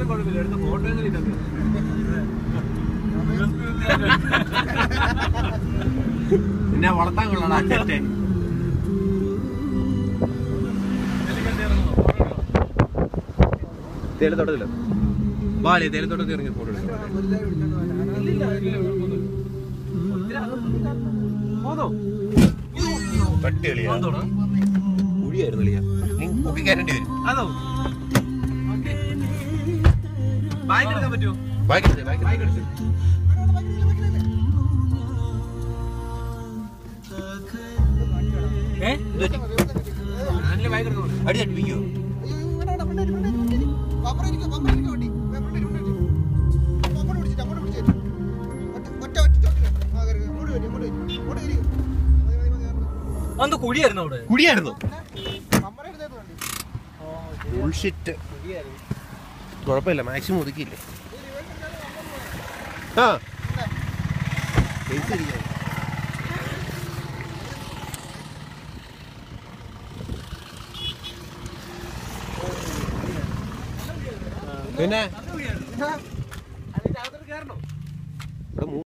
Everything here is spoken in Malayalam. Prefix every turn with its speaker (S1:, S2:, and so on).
S1: കുഴപ്പമില്ല എടുത്ത ഫോട്ടോ
S2: പിന്നെ വളർത്താൻ കൊള്ളടാ ചെറ്റെ തേയിലത്തോട്ടത്തില്ല വാലേ തേയിലത്തോട്ടത്തിൽ ഇറങ്ങി ഫോട്ടോ എടുക്കാം പട്ടി കളിയാ കുഴിയായിരുന്നു കളിയാ നീ പൊക്കി കയറേണ്ടി വരും
S1: അതോ ബാഗ് എടുക്കാൻ പറ്റുമോ
S2: ബാക്കി ബാക്കി
S1: ഏ ഞാനില്ല ബാഗ് എടുക്കാൻ പറ്റും
S2: അടി തട്ടിപ്പിക്കോ
S1: അന്ത് കുഴിയായിരുന്നു അവിടെ
S2: കുഴിയായിരുന്നു ബുൾഷിറ്റ് കുഴപ്പമില്ല മാക്സിമം ഒതുക്കിയില്ലേ ആ പൈസ ഇരിക്കുന്നു. പിന്നെ
S1: അതിന്റെ അകത്തോട്ട് കയറണോ
S2: ഇവിടെ മൂ-